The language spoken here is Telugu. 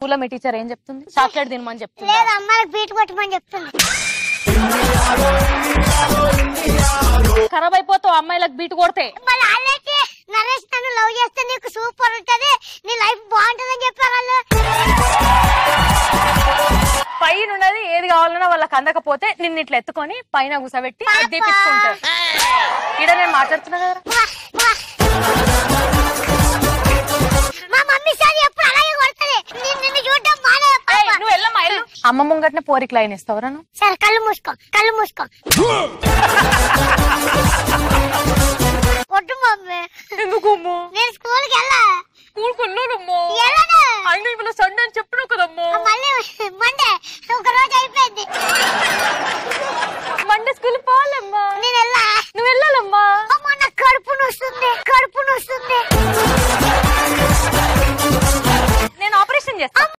స్కూల్లో మీ టీచర్ ఏం చెప్తుంది చాక్లెట్ తినమని చెప్తుంది లేదు అమ్మాయిలకు బీట్ కొట్టమని చెప్తుంది ఖరాబ్ అయిపోతావు అమ్మాయిలకు బీట్ కొడితే మళ్ళీ వాళ్ళైతే నరేష్ నన్ను లవ్ చేస్తే నీకు సూపర్ ఉంటది నీ లైఫ్ బాగుంటదని చెప్పారు వాళ్ళు పైన ఉన్నది ఏది కావాలన్నా వాళ్ళకి అందకపోతే నిన్ను ఇట్లా ఎత్తుకొని పైన కూసబెట్టి అది తీపించుకుంటారు ఇక్కడ నేను మాట్లాడుతున్నా కదా వా, వా. మా మమ్మీ సార్ ఎప్పుడు అలాగే కొడుతుంది నిన్ను నిన్ను చూడడం మానే ఏయ్, నువ్వు వెళ్ళమ్మా వెళ్ళు అమ్మ ముంగట్నే పోరికి లైన్ ఇస్తావురా నువ్వు సరే కళ్ళు మూసుకో కళ్ళు మూసుకో కొట్టు మమ్మీ ఎందుకు నేను స్కూల్కి వెళ్ళా స్కూల్ కొన్నానమ్మో వెళ్ళను అయినా ఇవాళ సండే అని చెప్పినావు కదమ్మో మళ్ళీ మండే ఒక రోజు అయిపోయింది మండే స్కూల్ పోవాలమ్మా నేను వెళ్ళా నువ్వు వెళ్ళాలమ్మా అమ్మ నాకు కడుపు నొస్తుంది కడుపు నొస్తుంది నేను ఆపరేషన్ చేస్తా